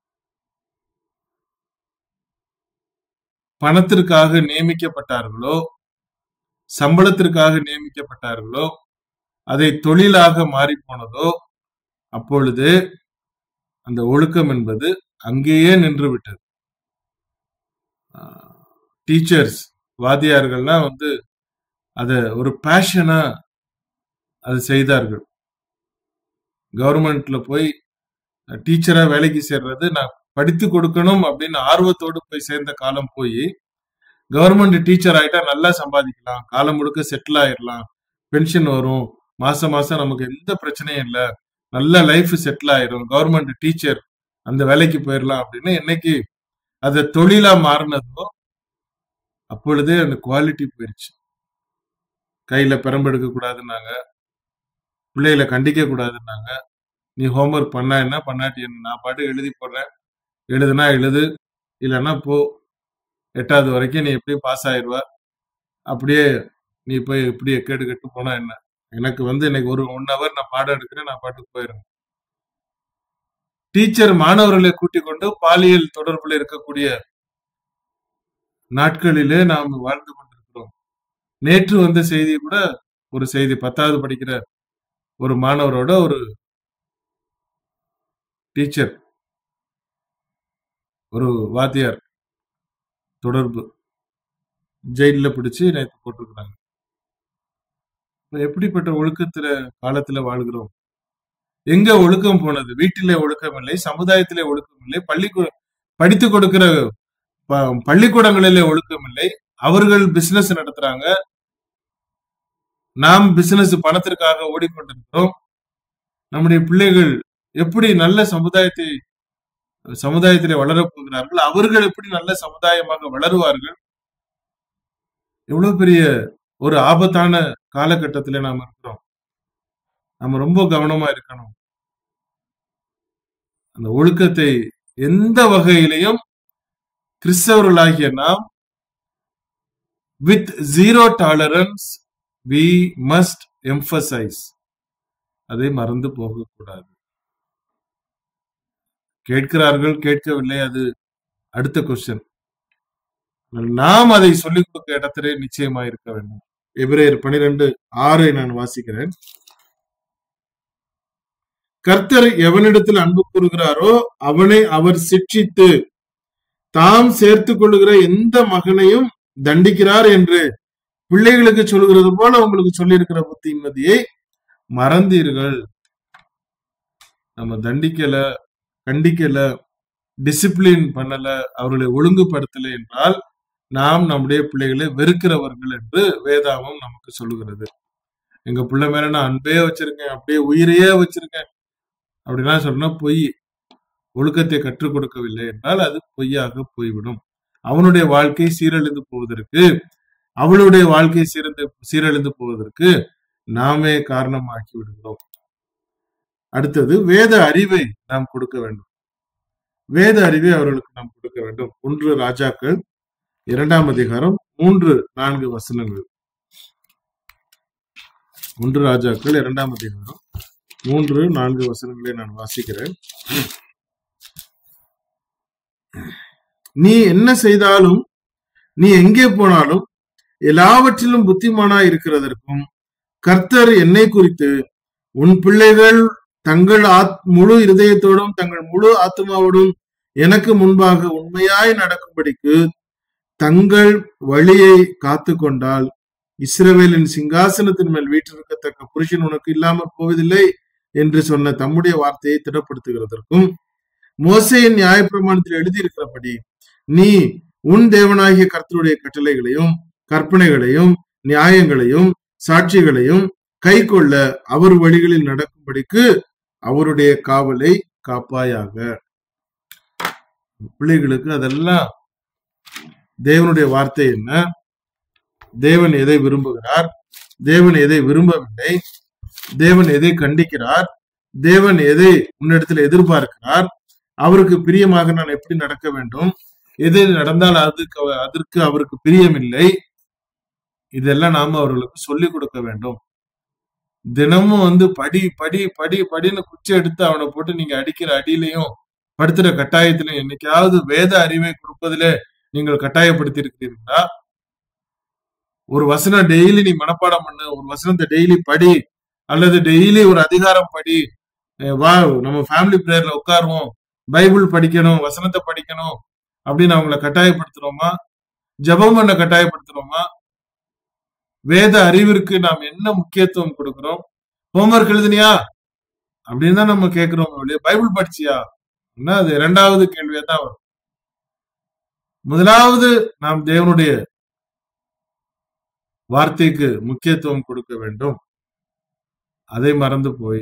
பணத்திற்காக நியமிக்கப்பட்டார்களோ சம்பளத்திற்காக நியமிக்கப்பட்டார்களோ அதை தொழிலாக மாறி போனதோ அப்பொழுது அந்த ஒழுக்கம் என்பது அங்கேயே நின்று விட்டது டீச்சர்ஸ் வாத்தியார்கள்னா வந்து அத ஒரு பேஷனா அது செய்தார்கள் கவர்மெண்ட்ல போய் டீச்சரா வேலைக்கு சேர்றது நான் படித்து கொடுக்கணும் அப்படின்னு ஆர்வத்தோடு போய் சேர்ந்த காலம் போய் கவர்மெண்ட் டீச்சர் ஆயிட்டா நல்லா சம்பாதிக்கலாம் காலம் முழுக்க செட்டில் ஆயிடலாம் பென்ஷன் வரும் மாசம் மாசம் நமக்கு எந்த பிரச்சனையும் இல்லை நல்ல லைஃப் செட்டில் ஆயிரும் கவர்மெண்ட் டீச்சர் அந்த வேலைக்கு போயிடலாம் அப்படின்னு என்னைக்கு அது தொழிலா மாறினதோ அப்பொழுதே அந்த குவாலிட்டி போயிருச்சு கையில பெரம்பெடுக்க கூடாதுன்னாங்க பிள்ளைகளை கண்டிக்க கூடாதுன்னாங்க நீ ஹோம்ஒர்க் பண்ணா என்ன பண்ணாட்டி என்ன நான் பாட்டு எழுதி போடுறேன் எழுதுனா எழுது இல்லைன்னா போ எட்டாவது வரைக்கும் நீ எப்படியும் பாஸ் ஆயிடுவ அப்படியே நீ போய் இப்படி கேடு கெட்டு போனா என்ன எனக்கு வந்து இன்னைக்கு ஒரு ஒன் ஹவர் நான் பாடம் எடுக்கிறேன் நான் பாட்டுக்கு போயிடுறேன் டீச்சர் மாணவர்களை கூட்டிக் கொண்டு பாலியல் தொடர்புல இருக்கக்கூடிய நாட்களிலே நாம் வாழ்ந்து கொண்டிருக்கிறோம் நேற்று வந்த செய்தி கூட ஒரு செய்தி பத்தாவது படிக்கிற ஒரு மாணவரோட ஒரு டீச்சர் ஒரு வாத்தியார் தொடர்பு ஜெயில பிடிச்சு நேற்று போட்டிருக்கிறாங்க எப்படிப்பட்ட ஒழுக்கத்துல காலத்துல வாழ்கிறோம் எங்க ஒழுக்கம் போனது வீட்டிலே ஒழுக்கம் இல்லை சமுதாயத்திலே ஒழுக்கம் இல்லை பள்ளிக்கூட படித்து கொடுக்கிற பள்ளிக்கூடங்களிலே ஒழுக்கம் இல்லை அவர்கள் பிசினஸ் நடத்துறாங்க நாம் பிசினஸ் பணத்திற்காக ஓடிக்கொண்டிருக்கிறோம் நம்முடைய பிள்ளைகள் எப்படி நல்ல சமுதாயத்தை சமுதாயத்திலே வளரப் போகிறார்கள் அவர்கள் எப்படி நல்ல சமுதாயமாக வளருவார்கள் எவ்வளவு பெரிய ஒரு ஆபத்தான காலகட்டத்தில நாம் இருக்கிறோம் நம்ம ரொம்ப கவனமா இருக்கணும் அந்த ஒழுக்கத்தை எந்த வகையிலையும் கிறிஸ்தவர்களாகிய நாம் with zero tolerance we must emphasise அதை மறந்து போகக்கூடாது கேட்கிறார்கள் கேட்கவில்லை அது அடுத்த கொஸ்டின் நாம் அதை சொல்லிக் கொடுக்க இடத்திலே நிச்சயமா இருக்க வேண்டும் எபிரேயர் பனிரெண்டு ஆறை நான் வாசிக்கிறேன் கர்த்தர் எவனிடத்தில் அன்பு கூறுகிறாரோ அவனை அவர் சிட்சித்து தாம் சேர்த்து கொள்ளுகிற எந்த மகனையும் தண்டிக்கிறார் என்று பிள்ளைகளுக்கு சொல்கிறது போல உங்களுக்கு சொல்லியிருக்கிற புத்திமதியை மறந்தீர்கள் நம்ம தண்டிக்கல கண்டிக்கல டிசிப்ளின் பண்ணல அவர்களை ஒழுங்குபடுத்தல என்றால் நாம் நம்முடைய பிள்ளைகளை வெறுக்கிறவர்கள் என்று வேதாமம் நமக்கு சொல்லுகிறது எங்க பிள்ளை மேல நான் அன்பே வச்சிருக்கேன் அப்படியே உயிரையே வச்சிருக்கேன் அப்படின்னா சொன்னா பொய் ஒழுக்கத்தை கற்றுக் கொடுக்கவில்லை என்றால் அது பொய்யாக போய்விடும் அவனுடைய வாழ்க்கை சீரழிந்து போவதற்கு அவளுடைய வாழ்க்கை சீரந்து சீரழிந்து போவதற்கு நாமே காரணமாக்கி விடுகிறோம் அடுத்தது வேத அறிவை நாம் கொடுக்க வேண்டும் வேத அறிவை அவர்களுக்கு நாம் கொடுக்க வேண்டும் ஒன்று ராஜாக்கள் இரண்டாம் அதிகாரம் மூன்று நான்கு வசனங்கள் ஒன்று ராஜாக்கள் இரண்டாம் அதிகாரம் மூன்று நான்கு வசனங்களை நான் வாசிக்கிறேன் நீ என்ன செய்தாலும் நீ எங்கே போனாலும் எல்லாவற்றிலும் புத்திமானா இருக்கிறதற்கும் கர்த்தர் என்னை குறித்து உன் பிள்ளைகள் தங்கள் ஆத் முழு இருதயத்தோடும் தங்கள் முழு ஆத்மாவோடும் எனக்கு முன்பாக உண்மையாய் நடக்கும்படிக்கு தங்கள் வழியை காத்து கொண்டால் இஸ்ரவேலின் சிங்காசனத்தின் மேல் வீற்றிருக்கத்தக்க புருஷன் உனக்கு இல்லாமல் போவதில்லை என்று சொன்ன தம்முடைய வார்த்தையை திடப்படுத்துகிறதற்கும் மோசையின் நியாயப்பிரமாணத்தில் எழுதியிருக்கிறபடி நீ உன் தேவனாகிய கர்த்தருடைய கட்டளைகளையும் கற்பனைகளையும் நியாயங்களையும் சாட்சிகளையும் கை கொள்ள அவர் வழிகளில் நடக்கும்படிக்கு அவருடைய காவலை காப்பாயாக பிள்ளைகளுக்கு அதெல்லாம் தேவனுடைய வார்த்தை என்ன தேவன் எதை விரும்புகிறார் தேவன் எதை விரும்பவில்லை தேவன் எதை கண்டிக்கிறார் தேவன் எதை முன்னிடத்தில் எதிர்பார்க்கிறார் அவருக்கு பிரியமாக நான் எப்படி நடக்க வேண்டும் எது நடந்தால் அதுக்கு அதற்கு அவருக்கு பிரியமில்லை இதெல்லாம் நாம அவர்களுக்கு சொல்லிக் கொடுக்க வேண்டும் தினமும் வந்து படி படி படி படின்னு குச்சி எடுத்து அவனை போட்டு நீங்க அடிக்கிற அடியிலையும் படுத்துற கட்டாயத்திலையும் என்னைக்காவது வேத அறிவை கொடுப்பதிலே நீங்கள் கட்டாயப்படுத்தி இருக்கிறீர்களா ஒரு வசனம் டெய்லி நீ மனப்பாடம் பண்ணு ஒரு வசனத்தை டெய்லி படி அல்லது டெய்லி ஒரு அதிகாரம் படி அஹ் வா நம்ம ஃபேமிலி பிரேயர்ல உட்காருவோம் பைபிள் படிக்கணும் வசனத்தை படிக்கணும் அப்படின்னு அவங்கள கட்டாயப்படுத்துறோமா ஜெபம் பண்ண கட்டாயப்படுத்துறோமா வேத அறிவிற்கு நாம் என்ன முக்கியத்துவம் கொடுக்கிறோம் ஹோம்ஒர்க் எழுதுனியா அப்படின்னு தான் நம்ம கேட்கிறோம் ஒழிய, பைபிள் படிச்சியா என்ன அது இரண்டாவது கேள்வியா தான் வரும் முதலாவது நாம் தேவனுடைய வார்த்தைக்கு முக்கியத்துவம் கொடுக்க வேண்டும் அதை மறந்து போய்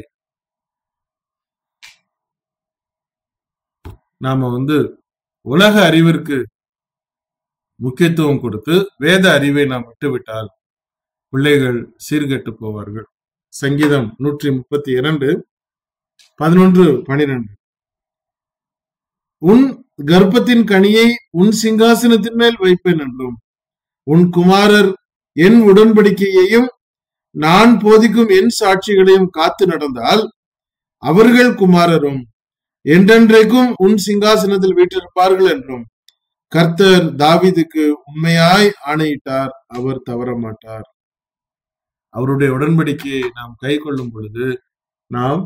நாம வந்து உலக அறிவிற்கு முக்கியத்துவம் கொடுத்து வேத அறிவை நாம் விட்டுவிட்டால் பிள்ளைகள் சீர்கெட்டு போவார்கள் சங்கீதம் நூற்றி முப்பத்தி இரண்டு பதினொன்று பனிரெண்டு உன் கர்ப்பத்தின் கனியை உன் சிங்காசனத்தின் மேல் வைப்பேன் என்றும் உன் குமாரர் என் உடன்படிக்கையையும் நான் போதிக்கும் என் சாட்சிகளையும் காத்து நடந்தால் அவர்கள் குமாரரும் என்றென்றைக்கும் உன் சிங்காசனத்தில் வீற்றிருப்பார்கள் என்றும் கர்த்தர் தாவீதுக்கு உண்மையாய் ஆணையிட்டார் அவர் தவற மாட்டார் அவருடைய உடன்படிக்கையை நாம் கை கொள்ளும் பொழுது நாம்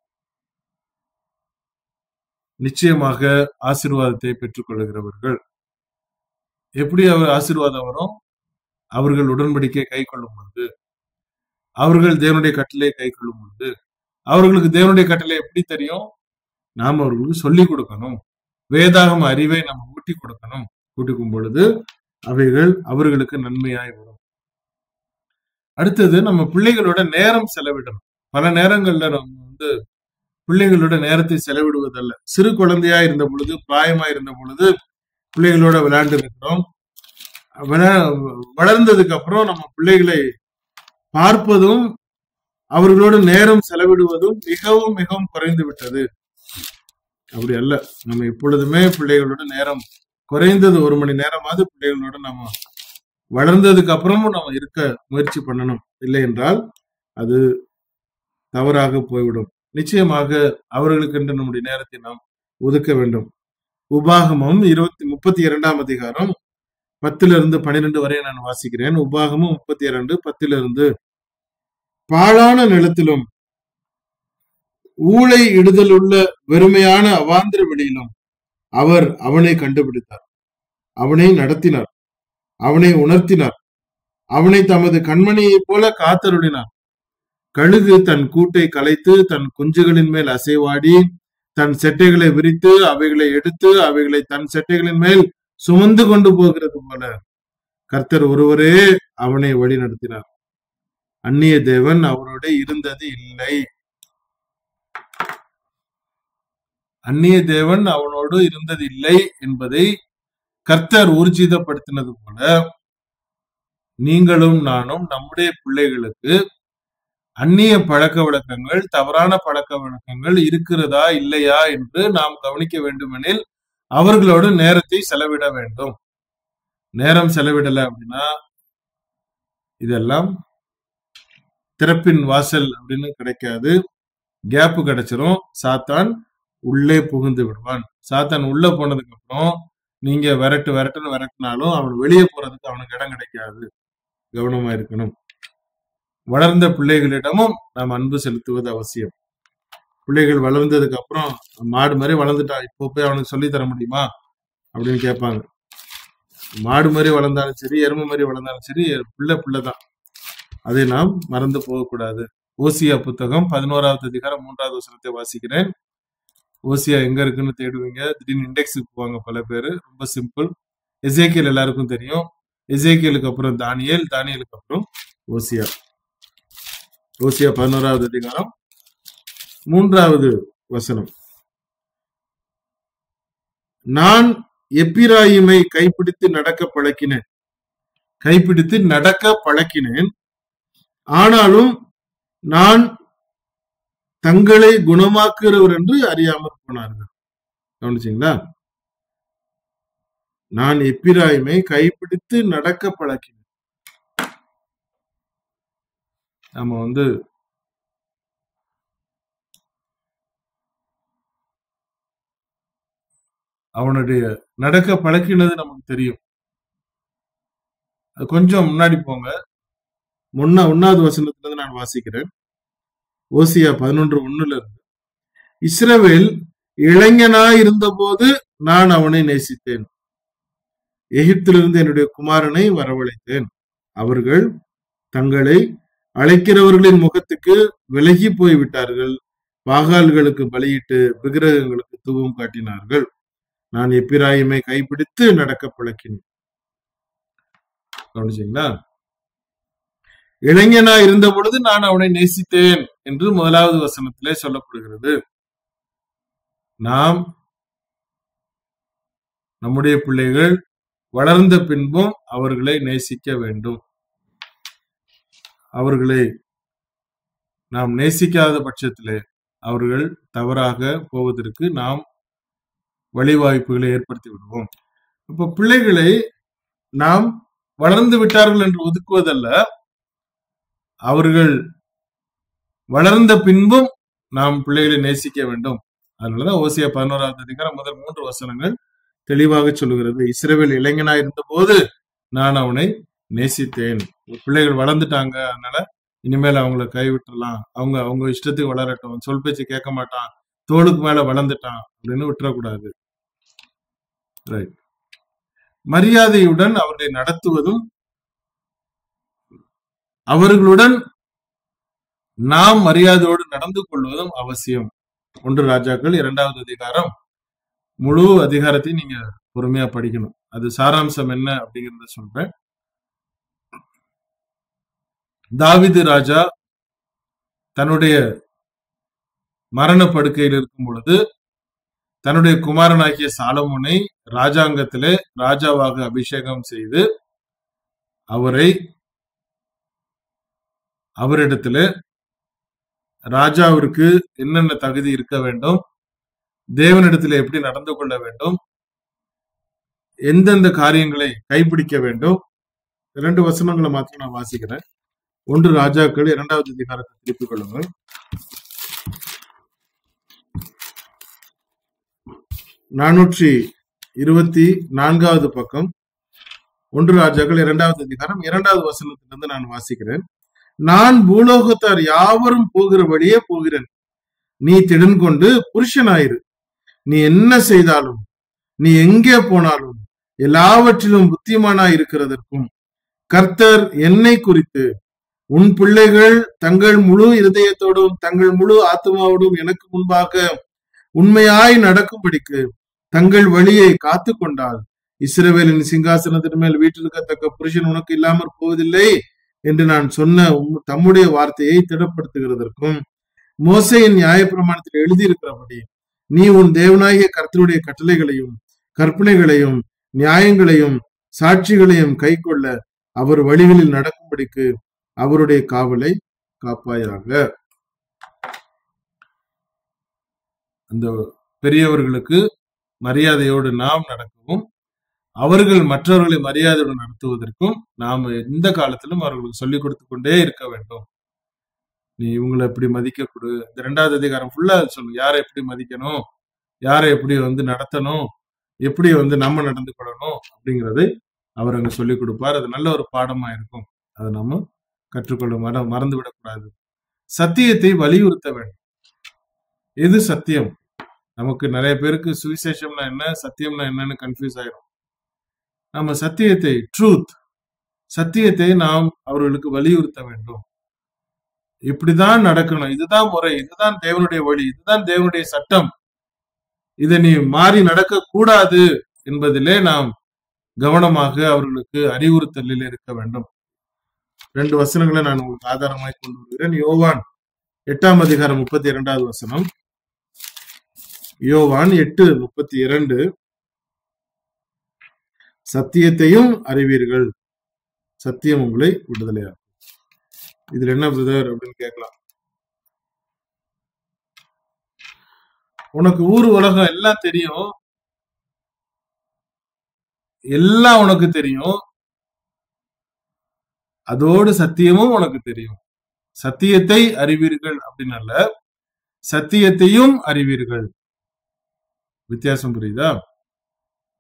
நிச்சயமாக ஆசீர்வாதத்தை பெற்றுக் கொள்கிறவர்கள் எப்படி அவர் ஆசீர்வாதம் வரும் அவர்கள் உடன்படிக்கையை கை கொள்ளும் பொழுது அவர்கள் தேவனுடைய கட்டளையை கை கொள்ளும் பொழுது அவர்களுக்கு தேவனுடைய கட்டளை எப்படி தெரியும் நாம் அவர்களுக்கு சொல்லிக் கொடுக்கணும் வேதாகம அறிவை நம்ம ஊட்டி கொடுக்கணும் ஊட்டிக்கும் பொழுது அவைகள் அவர்களுக்கு நன்மையாய் வரும் அடுத்தது நம்ம பிள்ளைகளோட நேரம் செலவிடணும் பல நேரங்கள்ல நம்ம வந்து பிள்ளைகளோட நேரத்தை செலவிடுவதல்ல சிறு குழந்தையா இருந்த பொழுது பிராயமா இருந்த பொழுது பிள்ளைகளோட விளையாண்டு இருக்கிறோம் விளா- வளர்ந்ததுக்கு அப்புறம் நம்ம பிள்ளைகளை பார்ப்பதும் அவர்களோட நேரம் செலவிடுவதும் மிகவும் மிகவும் குறைந்து விட்டது அப்படி அல்ல நம்ம எப்பொழுதுமே பிள்ளைகளோட நேரம் குறைந்தது ஒரு மணி நேரமாவது பிள்ளைகளோட நம்ம வளர்ந்ததுக்கு அப்புறமும் நம்ம இருக்க முயற்சி பண்ணணும் இல்லை என்றால் அது தவறாக போய்விடும் நிச்சயமாக அவர்களுக்கு என்று நம்முடைய நேரத்தை நாம் ஒதுக்க வேண்டும் உபாகமம் இருபத்தி முப்பத்தி இரண்டாம் அதிகாரம் பத்திலிருந்து பன்னிரெண்டு வரை நான் வாசிக்கிறேன் உபாகமும் முப்பத்தி இரண்டு பத்திலிருந்து பாழான நிலத்திலும் ஊழை இடுதல் உள்ள வெறுமையான அவாந்திர வெளியிலும் அவர் அவனை கண்டுபிடித்தார் அவனை நடத்தினார் அவனை உணர்த்தினார் அவனை தமது கண்மணியைப் போல காத்தருளினார் கழுகு தன் கூட்டை கலைத்து தன் குஞ்சுகளின் மேல் அசைவாடி தன் செட்டைகளை விரித்து அவைகளை எடுத்து அவைகளை தன் செட்டைகளின் மேல் சுமந்து கொண்டு போகிறது போல கர்த்தர் ஒருவரே அவனை வழி நடத்தினார் அந்நிய தேவன் அவரோட இருந்தது இல்லை அந்நிய தேவன் அவனோடு இருந்தது இல்லை என்பதை கர்த்தர் ஊர்ஜிதப்படுத்தினது போல நீங்களும் நானும் நம்முடைய பிள்ளைகளுக்கு அந்நிய பழக்க வழக்கங்கள் தவறான பழக்க வழக்கங்கள் இருக்கிறதா இல்லையா என்று நாம் கவனிக்க வேண்டுமெனில் அவர்களோடு நேரத்தை செலவிட வேண்டும் நேரம் செலவிடல அப்படின்னா இதெல்லாம் திறப்பின் வாசல் அப்படின்னு கிடைக்காது கேப் கிடைச்சிரும் சாத்தான் உள்ளே புகுந்து விடுவான் சாத்தான் உள்ள போனதுக்கு அப்புறம் நீங்க விரட்டு விரட்டுன்னு விரட்டினாலும் அவன் வெளியே போறதுக்கு அவனுக்கு இடம் கிடைக்காது கவனமா இருக்கணும் வளர்ந்த பிள்ளைகளிடமும் நாம் அன்பு செலுத்துவது அவசியம் பிள்ளைகள் வளர்ந்ததுக்கு அப்புறம் மாடு மாதிரி வளர்ந்துட்டான் இப்போ போய் அவனுக்கு சொல்லி தர முடியுமா அப்படின்னு கேட்பாங்க மாடு மாதிரி வளர்ந்தாலும் சரி எருமை மாதிரி வளர்ந்தாலும் சரி பிள்ளை பிள்ளை தான் அதை நாம் மறந்து போகக்கூடாது ஓசியா புத்தகம் பதினோராவது அதிகாரம் மூன்றாவது வசனத்தை வாசிக்கிறேன் ஓசியா எங்க இருக்குன்னு தேடுவீங்க திடீர்னு இண்டெக்ஸுக்கு போவாங்க பல பேர் ரொம்ப சிம்பிள் எசேக்கியல் எல்லாருக்கும் தெரியும் எசேக்கியலுக்கு அப்புறம் தானியேல் தானியலுக்கு அப்புறம் ஓசியா ஓசியா பதினோராவது அதிகாரம் மூன்றாவது வசனம் நான் எப்பிராயிமை கைப்பிடித்து நடக்க பழக்கினேன் கைப்பிடித்து நடக்க பழக்கினேன் ஆனாலும் நான் தங்களை குணமாக்குறவர் என்று அறியாமற் போனார்கள் கவனிச்சிங்களா நான் எப்பிராயுமை கைப்பிடித்து நடக்க பழக்கினேன் நம்ம வந்து அவனுடைய நடக்க பழக்கினது நமக்கு தெரியும் அது கொஞ்சம் முன்னாடி போங்க முன்னா ஒன்னாவது வசனத்துல இருந்து நான் வாசிக்கிறேன் ஓசியா பதினொன்று ஒண்ணுல இருந்து இஸ்ரவேல் இளைஞனாய் இருந்தபோது நான் அவனை நேசித்தேன் எகிப்திலிருந்து என்னுடைய குமாரனை வரவழைத்தேன் அவர்கள் தங்களை அழைக்கிறவர்களின் முகத்துக்கு விலகி போய் விட்டார்கள் பாகால்களுக்கு பலியிட்டு விக்கிரகங்களுக்கு தூவம் காட்டினார்கள் நான் எப்பிராயுமை கைப்பிடித்து நடக்க பழக்கினேன் கவனிச்சீங்களா இளைஞனா இருந்த பொழுது நான் அவனை நேசித்தேன் என்று முதலாவது வசனத்திலே சொல்லப்படுகிறது நாம் நம்முடைய பிள்ளைகள் வளர்ந்த பின்பும் அவர்களை நேசிக்க வேண்டும் அவர்களை நாம் நேசிக்காத பட்சத்திலே அவர்கள் தவறாக போவதற்கு நாம் வழிவாய்ப்புகளை ஏற்படுத்தி விடுவோம் இப்ப பிள்ளைகளை நாம் வளர்ந்து விட்டார்கள் என்று ஒதுக்குவதல்ல அவர்கள் வளர்ந்த பின்பும் நாம் பிள்ளைகளை நேசிக்க வேண்டும் அதனாலதான் ஓசியா பதினோராவது அதிகாரம் முதல் மூன்று வசனங்கள் தெளிவாக சொல்லுகிறது இஸ்ரேவேல் இளைஞனா இருந்த போது நான் அவனை நேசித்தேன் பிள்ளைகள் வளர்ந்துட்டாங்க அதனால இனிமேல் அவங்கள கைவிட்டுறலாம் அவங்க அவங்க இஷ்டத்துக்கு வளரட்டும் சொல் பேச்சு கேட்க மாட்டான் தோளுக்கு மேல வளர்ந்துட்டான் அப்படின்னு விட்டுறக்கூடாது ரைட் மரியாதையுடன் அவர்களை நடத்துவதும் அவர்களுடன் நாம் மரியாதையோடு நடந்து கொள்வதும் அவசியம் ஒன்று ராஜாக்கள் இரண்டாவது அதிகாரம் முழு அதிகாரத்தையும் நீங்க பொறுமையா படிக்கணும் அது சாராம்சம் என்ன அப்படிங்கறத சொல்றேன் தாவிது ராஜா தன்னுடைய மரண படுக்கையில் இருக்கும் பொழுது தன்னுடைய குமாரனாகிய சாலமுனை ராஜாங்கத்திலே ராஜாவாக அபிஷேகம் செய்து அவரை அவரிடத்திலே ராஜாவிற்கு என்னென்ன தகுதி இருக்க வேண்டும் தேவனிடத்தில் எப்படி நடந்து கொள்ள வேண்டும் எந்தெந்த காரியங்களை கைப்பிடிக்க வேண்டும் இரண்டு வசனங்களை மாத்திரம் நான் வாசிக்கிறேன் ஒன்று ராஜாக்கள் இரண்டாவது அதிகாரத்தை திருப்பிக் கொள்ளுங்கள் நானூற்றி இருபத்தி நான்காவது பக்கம் ஒன்று ராஜாக்கள் இரண்டாவது அதிகாரம் இரண்டாவது வசனத்திலிருந்து நான் வாசிக்கிறேன் நான் பூலோகத்தார் யாவரும் போகிற வழியே போகிறேன் நீ திடன் கொண்டு புருஷனாயிரு நீ என்ன செய்தாலும் நீ எங்கே போனாலும் எல்லாவற்றிலும் புத்திமானாய் இருக்கிறதற்கும் கர்த்தர் என்னை குறித்து உன் பிள்ளைகள் தங்கள் முழு இருதயத்தோடும் தங்கள் முழு ஆத்மாவோடும் எனக்கு முன்பாக உண்மையாய் நடக்கும்படிக்கு தங்கள் வழியை காத்து கொண்டால் இஸ்ரவேலின் சிங்காசனத்தின் மேல் வீட்டிற்கத்தக்க புருஷன் உனக்கு இல்லாமற் போவதில்லை என்று நான் சொன்ன உம் தம்முடைய வார்த்தையை திடப்படுத்துகிறதற்கும் மோசையின் நியாயப்பிரமாணத்தில் எழுதியிருக்கிறபடி நீ உன் தேவனாகிய கர்த்தருடைய கட்டளைகளையும் கற்பனைகளையும் நியாயங்களையும் சாட்சிகளையும் கைக்கொள்ள அவர் வழிகளில் நடக்கும்படிக்கு அவருடைய காவலை காப்பாயாக அந்த பெரியவர்களுக்கு மரியாதையோடு நாம் நடக்கவும் அவர்கள் மற்றவர்களை மரியாதையோடு நடத்துவதற்கும் நாம் எந்த காலத்திலும் அவர்களுக்கு சொல்லிக் கொடுத்து கொண்டே இருக்க வேண்டும் நீ இவங்களை எப்படி மதிக்க கொடு இந்த ரெண்டாவது அதிகாரம் ஃபுல்லா சொல்லு யாரை எப்படி மதிக்கணும் யாரை எப்படி வந்து நடத்தணும் எப்படி வந்து நம்ம நடந்து கொள்ளணும் அப்படிங்கறது அவர் அங்க சொல்லிக் கொடுப்பார் அது நல்ல ஒரு பாடமா இருக்கும் அதை நம்ம கற்றுக்கொள்ள மற மறந்து விடக்கூடாது சத்தியத்தை வலியுறுத்த வேண்டும் எது சத்தியம் நமக்கு நிறைய பேருக்கு சுவிசேஷம்னா என்ன சத்தியம்னா என்னன்னு கன்ஃபியூஸ் ஆயிரும் நம்ம சத்தியத்தை ட்ரூத் சத்தியத்தை நாம் அவர்களுக்கு வலியுறுத்த வேண்டும் இப்படிதான் நடக்கணும் இதுதான் முறை இதுதான் தேவனுடைய வழி இதுதான் தேவனுடைய சட்டம் இதை நீ மாறி நடக்க கூடாது என்பதிலே நாம் கவனமாக அவர்களுக்கு அறிவுறுத்தலில் இருக்க வேண்டும் ரெண்டு வசனங்களை நான் உங்களுக்கு ஆதாரமாய் கொண்டு வருகிறேன் யோவான் எட்டாம் அதிகாரம் முப்பத்தி இரண்டாவது வசனம் யோவான் எட்டு முப்பத்தி இரண்டு சத்தியத்தையும் அறிவீர்கள் சத்தியம் உங்களை விடுதலையாகும் இதுல என்ன பிரதர் அப்படின்னு கேட்கலாம் உனக்கு ஊர் உலகம் எல்லாம் தெரியும் எல்லாம் உனக்கு தெரியும் அதோடு சத்தியமும் உனக்கு தெரியும் சத்தியத்தை அறிவீர்கள் அப்படின்னு அல்ல சத்தியத்தையும் அறிவீர்கள் வித்தியாசம் புரியுதா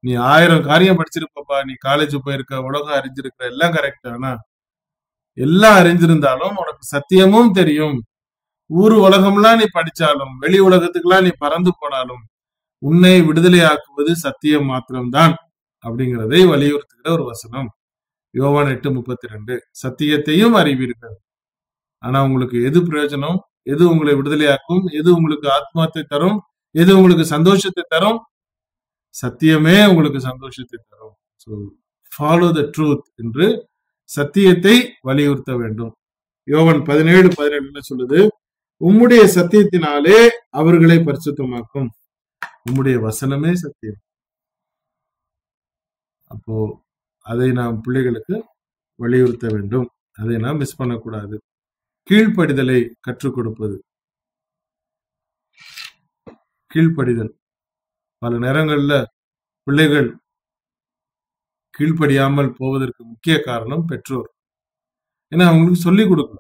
நீ ஆயிரம் காரியம் படிச்சிருப்பப்பா நீ காலேஜ் போயிருக்க உலகம் அறிஞ்சிருக்க எல்லாம் கரெக்ட் ஆனா எல்லாம் அறிஞ்சிருந்தாலும் உனக்கு சத்தியமும் தெரியும் ஊர் உலகம்லாம் நீ படிச்சாலும் வெளி உலகத்துக்குலாம் நீ பறந்து போனாலும் உன்னை விடுதலையாக்குவது சத்தியம் மாத்திரம்தான் அப்படிங்கிறதை வலியுறுத்துகிற ஒரு வசனம் யோவான் எட்டு முப்பத்தி ரெண்டு சத்தியத்தையும் அறிவீர்கள் ஆனா உங்களுக்கு எது பிரயோஜனம் எது உங்களை விடுதலையாக்கும் எது உங்களுக்கு ஆத்மாத்தை தரும் எது உங்களுக்கு சந்தோஷத்தை தரும் சத்தியமே உங்களுக்கு சந்தோஷத்தை தரும் ஸோ ஃபாலோ த ட்ரூத் என்று சத்தியத்தை வலியுறுத்த வேண்டும் யோவன் பதினேழு பதினேழு என்ன சொல்லுது உம்முடைய சத்தியத்தினாலே அவர்களை பரிசுத்தமாக்கும் உம்முடைய வசனமே சத்தியம் அப்போ அதை நாம் பிள்ளைகளுக்கு வலியுறுத்த வேண்டும் அதை நாம் மிஸ் பண்ணக்கூடாது கீழ்ப்படிதலை கற்றுக் கொடுப்பது கீழ்ப்படிதல் பல நேரங்கள்ல பிள்ளைகள் கீழ்ப்படியாமல் போவதற்கு முக்கிய காரணம் பெற்றோர் ஏன்னா அவங்களுக்கு சொல்லி கொடுக்கல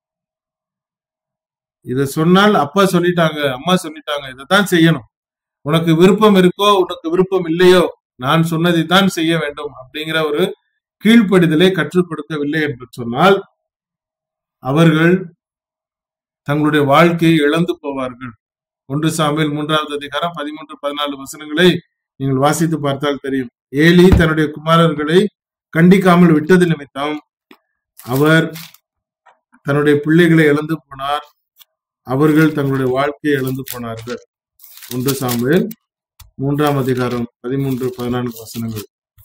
இத சொன்னால் அப்பா சொல்லிட்டாங்க அம்மா சொல்லிட்டாங்க இதைத்தான் செய்யணும் உனக்கு விருப்பம் இருக்கோ உனக்கு விருப்பம் இல்லையோ நான் சொன்னதை தான் செய்ய வேண்டும் அப்படிங்கிற ஒரு கீழ்ப்படிதலை கற்றுக் கொடுக்கவில்லை என்று சொன்னால் அவர்கள் தங்களுடைய வாழ்க்கையை இழந்து போவார்கள் ஒன்று சாமியில் மூன்றாவது அதிகாரம் பதிமூன்று பதினாலு வசனங்களை நீங்கள் வாசித்து பார்த்தால் தெரியும் ஏலி தன்னுடைய குமாரர்களை கண்டிக்காமல் விட்டது நிமித்தம் அவர் தன்னுடைய பிள்ளைகளை இழந்து போனார் அவர்கள் தங்களுடைய வாழ்க்கையை இழந்து போனார்கள் ஒன்று சாமுவேல் மூன்றாம் அதிகாரம் பதிமூன்று பதினான்கு வசனங்கள்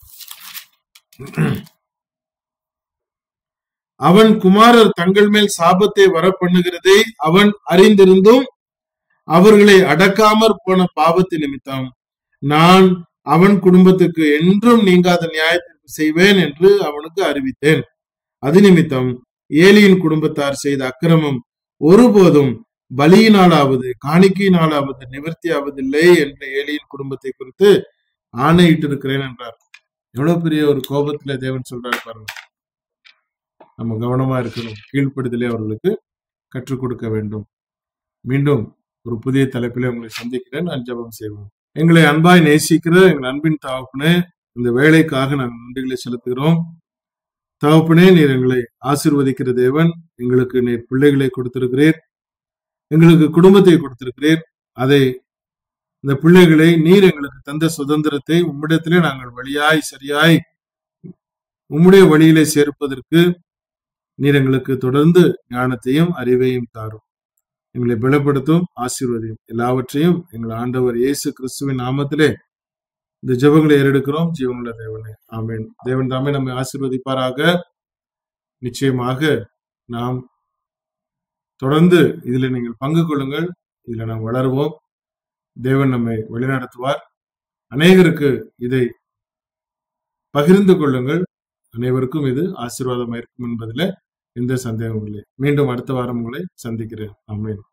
அவன் குமாரர் தங்கள் மேல் சாபத்தை வரப்பண்ணுகிறதை அவன் அறிந்திருந்தும் அவர்களை அடக்காமற் போன பாவத்து நிமித்தம் நான் அவன் குடும்பத்துக்கு என்றும் நீங்காத நியாயத்திற்கு செய்வேன் என்று அவனுக்கு அறிவித்தேன் அது நிமித்தம் ஏலியின் குடும்பத்தார் செய்த அக்கிரமம் ஒருபோதும் பலியினாலாவது காணிக்கையினாலாவது நிவர்த்தியாவதில்லை என்ற ஏலியின் குடும்பத்தை குறித்து ஆணையிட்டு இருக்கிறேன் என்றார் எவ்வளவு பெரிய ஒரு கோபத்துல தேவன் சொல்றாரு பாருங்க நம்ம கவனமா இருக்கணும் கீழ்ப்படுதலை அவர்களுக்கு கற்றுக் கொடுக்க வேண்டும் மீண்டும் ஒரு புதிய தலைப்பிலே உங்களை சந்திக்கிறேன் நான் ஜெபம் செய்வோம் எங்களை அன்பாய் நேசிக்கிற எங்கள் அன்பின் தகப்பனே இந்த வேலைக்காக நாங்கள் நன்றிகளை செலுத்துகிறோம் தகப்பனே நீர் எங்களை ஆசிர்வதிக்கிற தேவன் எங்களுக்கு நீர் பிள்ளைகளை கொடுத்திருக்கிறீர் எங்களுக்கு குடும்பத்தை கொடுத்திருக்கிறீர் அதை இந்த பிள்ளைகளை நீர் எங்களுக்கு தந்த சுதந்திரத்தை உம்மிடத்திலே நாங்கள் வழியாய் சரியாய் உம்முடைய வழியிலே சேர்ப்பதற்கு நீர் எங்களுக்கு தொடர்ந்து ஞானத்தையும் அறிவையும் தாரும் எங்களை பலப்படுத்தும் ஆசீர்வதியும் எல்லாவற்றையும் எங்கள் ஆண்டவர் இயேசு கிறிஸ்துவின் நாமத்திலே இந்த ஜெபங்களை ஏறெடுக்கிறோம் ஜீவனுள்ள தேவனே ஆமென் தேவன் தாமே நம்மை ஆசீர்வதிப்பாராக நிச்சயமாக நாம் தொடர்ந்து இதுல நீங்கள் பங்கு கொள்ளுங்கள் இதுல நாம் வளருவோம் தேவன் நம்மை வழிநடத்துவார் அநேகருக்கு இதை பகிர்ந்து கொள்ளுங்கள் அனைவருக்கும் இது ஆசீர்வாதமாக இருக்கும் என்பதில் எந்த சந்தேகமும் இல்லை மீண்டும் அடுத்த வாரம் உங்களை சந்திக்கிறேன் ஆமென்